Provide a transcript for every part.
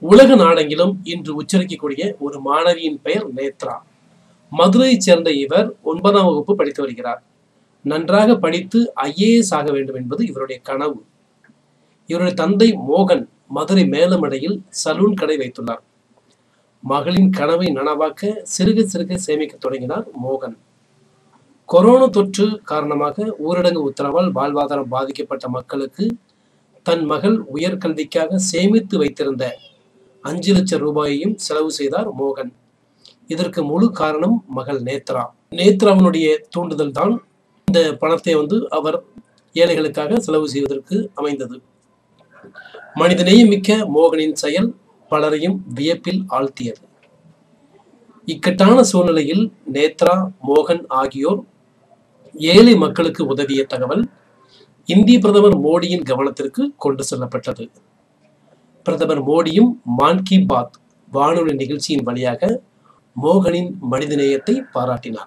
உலக நாடெங்கிலும் இன்று உச்சரிக்கக்கூடிய ஒரு மாணவியின் பெயர் நேத்ரா மதுரையைச் சேர்ந்த இவர் ஒன்பதாம் வகுப்பு படித்து வருகிறார் நன்றாக படித்து ஐஏஎஸ் ஆக வேண்டும் என்பது இவருடைய கனவு இவருடைய தந்தை மோகன் மதுரை மேலமடையில் சலூன் கடை வைத்துள்ளார் மகளின் கனவை நனவாக்க சிறுக சிறுக சேமிக்க தொடங்கினார் மோகன் கொரோனா தொற்று காரணமாக ஊரடங்கு உத்தரவால் வாழ்வாதாரம் பாதிக்கப்பட்ட மக்களுக்கு தன் மகள் உயர்கல்விக்காக சேமித்து வைத்திருந்த அஞ்சு லட்சம் ரூபாயையும் செலவு செய்தார் மோகன் இதற்கு முழு காரணம் மகள் நேத்ரா நேத்ராவினுடைய தூண்டுதல் தான் இந்த பணத்தை வந்து அவர் ஏழைகளுக்காக செலவு செய்வதற்கு அமைந்தது மனிதநேயம் மிக்க மோகனின் செயல் பலரையும் வியப்பில் ஆழ்த்தியது இக்கட்டான சூழ்நிலையில் நேத்ரா மோகன் ஆகியோர் ஏழை மக்களுக்கு உதவிய தகவல் இந்திய பிரதமர் மோடியின் கவனத்திற்கு கொண்டு செல்லப்பட்டது பிரதமர் மோடியும் மான் கி பாத் வானொலி நிகழ்ச்சியின் வழியாக மோகனின் மனிதநேயத்தை பாராட்டினார்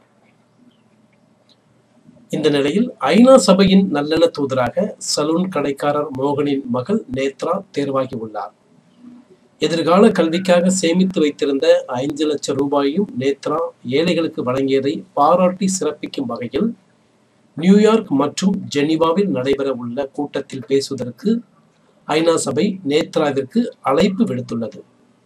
இந்த நிலையில் ஐநா சபையின் நல்லெண்ண தூதராக சலூன் கடைக்காரர் மோகனின் மகள் நேத்ரா தேர்வாகி உள்ளார் எதிர்கால கல்விக்காக சேமித்து வைத்திருந்த ஐந்து லட்சம் ரூபாயையும் நேத்ரா ஏழைகளுக்கு வழங்கியதை பாராட்டி சிறப்பிக்கும் வகையில் நியூயார்க் மற்றும் ஜெனீவாவில் நடைபெற உள்ள கூட்டத்தில் பேசுவதற்கு ஐநா சபை நேத்ராவிற்கு அழைப்பு விடுத்துள்ளது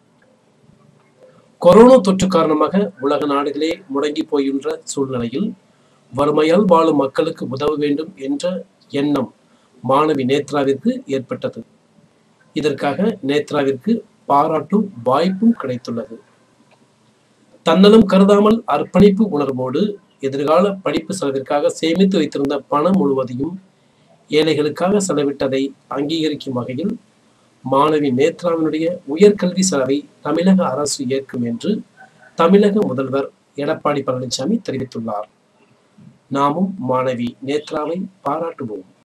கொரோனா தொற்று காரணமாக உலக நாடுகளே முடங்கி போகின்ற சூழ்நிலையில் வறுமையால் வாழும் மக்களுக்கு உதவ வேண்டும் என்ற எண்ணம் மாணவி நேத்ராவிற்கு ஏற்பட்டது இதற்காக நேத்ராவிற்கு பாராட்டும் வாய்ப்பும் கிடைத்துள்ளது தன்னலம் கருதாமல் அர்ப்பணிப்பு உணர்வோடு எதிர்கால படிப்பு செலவிற்காக சேமித்து வைத்திருந்த பணம் முழுவதையும் ஏழைகளுக்காக செலவிட்டதை அங்கீகரிக்கும் வகையில் மாணவி நேத்ராவினுடைய உயர்கல்வி செலவை தமிழக அரசு ஏற்கும் என்று தமிழக முதல்வர் எடப்பாடி பழனிசாமி தெரிவித்துள்ளார் நாமும் மாணவி நேத்ராவை பாராட்டுவோம்